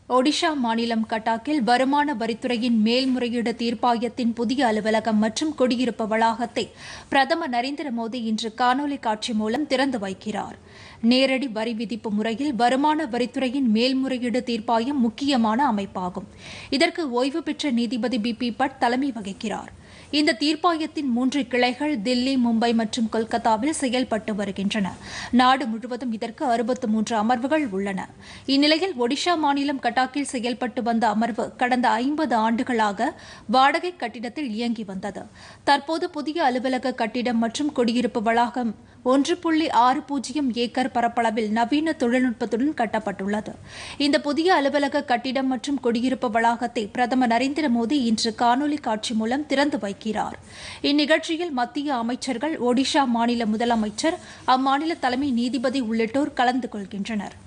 ஒடிஷா மாநிலம் கட்டாக்கில் வருமான வரித்துறையின் மேல்முறையீடு தீர்ப்பாயத்தின் புதிய அலுவலகம் மற்றும் குடியிருப்பு வளாகத்தை பிரதமர் நரேந்திர மோடி இன்று காணொலி காட்சி மூலம் திறந்து வைக்கிறார் நேரடி வரி விதிப்பு முறையில் வருமான வரித்துறையின் மேல்முறையீடு தீர்ப்பாயம் முக்கியமான அமைப்பாகும் இதற்கு ஓய்வு பெற்ற நீதிபதி பி பி பட் தலைமை வகிக்கிறார் இந்த தீர்ப்பாயத்தின் மூன்று கிளைகள் தில்லி மும்பை மற்றும் கொல்கத்தாவில் செயல்பட்டு வருகின்றன நாடு முழுவதும் இதற்கு அறுபத்து மூன்று அமர்வுகள் உள்ளன இந்நிலையில் ஒடிஷா மாநிலம் கட்டாக்கில் செயல்பட்டு வந்த அமர்வு கடந்த ஐம்பது ஆண்டுகளாக வாடகை கட்டிடத்தில் இயங்கி வந்தது தற்போது புதிய அலுவலக கட்டிடம் மற்றும் குடியிருப்பு வளாகம் ஒன்று புள்ளி ஆறு பூஜ்ஜியம் ஏக்கர் பரப்பளவில் நவீன தொழில்நுட்பத்துடன் கட்டப்பட்டுள்ளது இந்த புதிய அலுவலக கட்டிடம் மற்றும் குடியிருப்பு வளாகத்தை பிரதமர் நரேந்திர மோடி இன்று காணொலி காட்சி மூலம் திறந்து வைக்கிறார் இந்நிகழ்ச்சியில் மத்திய அமைச்சர்கள் ஒடிஷா மாநில முதலமைச்சர் அம்மாநில தலைமை நீதிபதி உள்ளிட்டோர் கலந்து கொள்கின்றனர்